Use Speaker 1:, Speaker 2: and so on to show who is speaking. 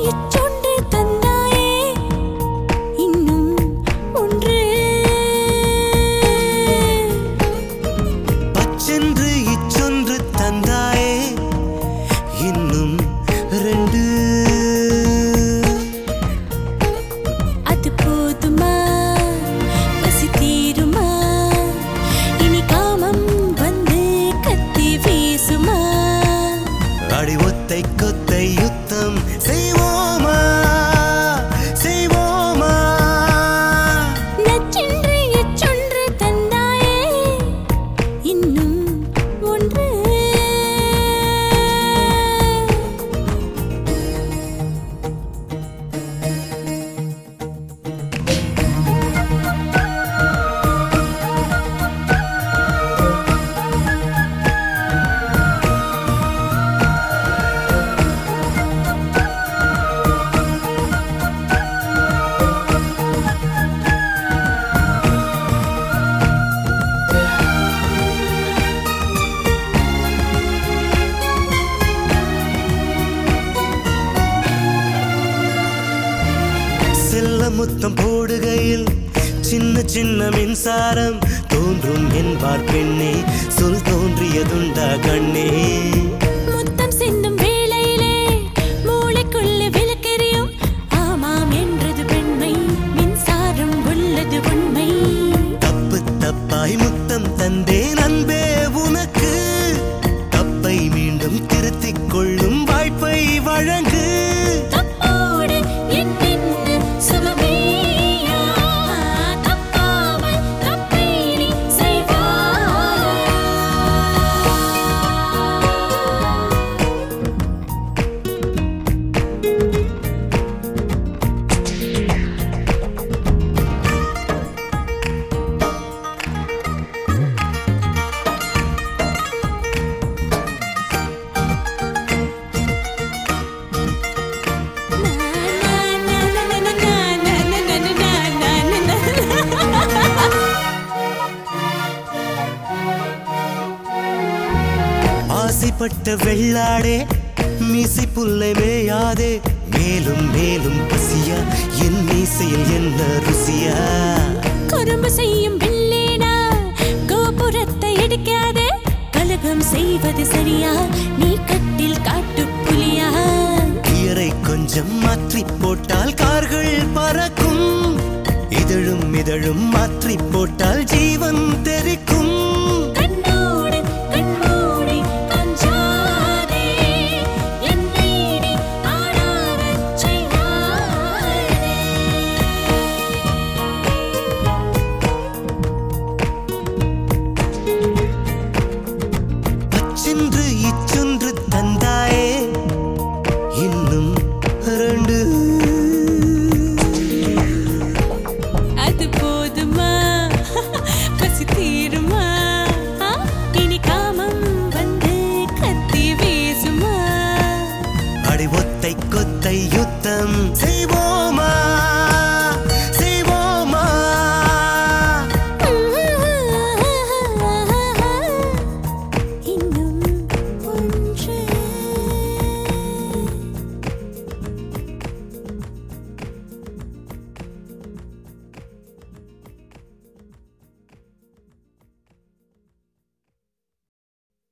Speaker 1: இச்சொன்று தந்தாயே இன்னும் ஒன்று
Speaker 2: பச்சென்று இச்சொன்று தந்தாயே இன்னும் ரெண்டு
Speaker 1: அது போதுமா பசி தீருமா இனி காமம் வந்து கத்தி வீசுமா
Speaker 2: அடி ஒத்தை கொத்தை யுத்தம் செய்வோமா செய்வோமா
Speaker 1: நச்சென்று எச்சொன்று தந்தாயே இன்னும் ஒன்று
Speaker 2: செல்ல முத்தம் போடுகையில் சின்ன சின்ன மின்சாரம் தோன்றும் என்பார் பெண்ணே சொல் தோன்றியதுண்டா கண்ணே
Speaker 1: முத்தம் சிந்தும் வேளையிலே மூளைக்குள்ள விளக்கெரியும் ஆமாம் என்றது பெண்மை மின்சாரம் உள்ளது உண்மை
Speaker 2: தப்பு தப்பாய் முத்தம் தந்தேன் அன்பே உனக்கு தப்பை மீண்டும் திருத்திக் கொள்ளும் வாய்ப்பை வழங்கு
Speaker 1: தப்போடு என்னென்ன சுகமேயா தப்பாமல் தப்பை நீ செய்வாய்
Speaker 2: ஆசைப்பட்ட வெள்ளாடே மீசை புல்லை மேயாதே மேலும் மேலும் பசியா என் மீசையில் என்ன ருசியா
Speaker 1: குறும்பு செய்யும் பில்லேனா கோபுரத்தை இடிக்காதே கலகம் செய்வது சரியா நீ கட்டில் காட்டு புலியா
Speaker 2: கியரை கொஞ்சம் மாற்றி போட்டால் கார்கள் பறக்கும் இதழும் இதழும் மாற்றி போட்டால் ஜீவன் தெரிக்கும்
Speaker 1: கண்ணோடு கண்மூடி கொஞ்சாதே என்னை நீ ஆடாதச் செய்யாதே
Speaker 2: பச்சென்று இச்சொன்று தந்தாயே இன்னும் ரெண்டு
Speaker 1: அது போதுமா பசி தீருமா ஆ, இனி காமம் வந்து கத்தி வீசுமா
Speaker 2: அடி ஒத்தை கொத்தை யுத்தம் செய்வோமா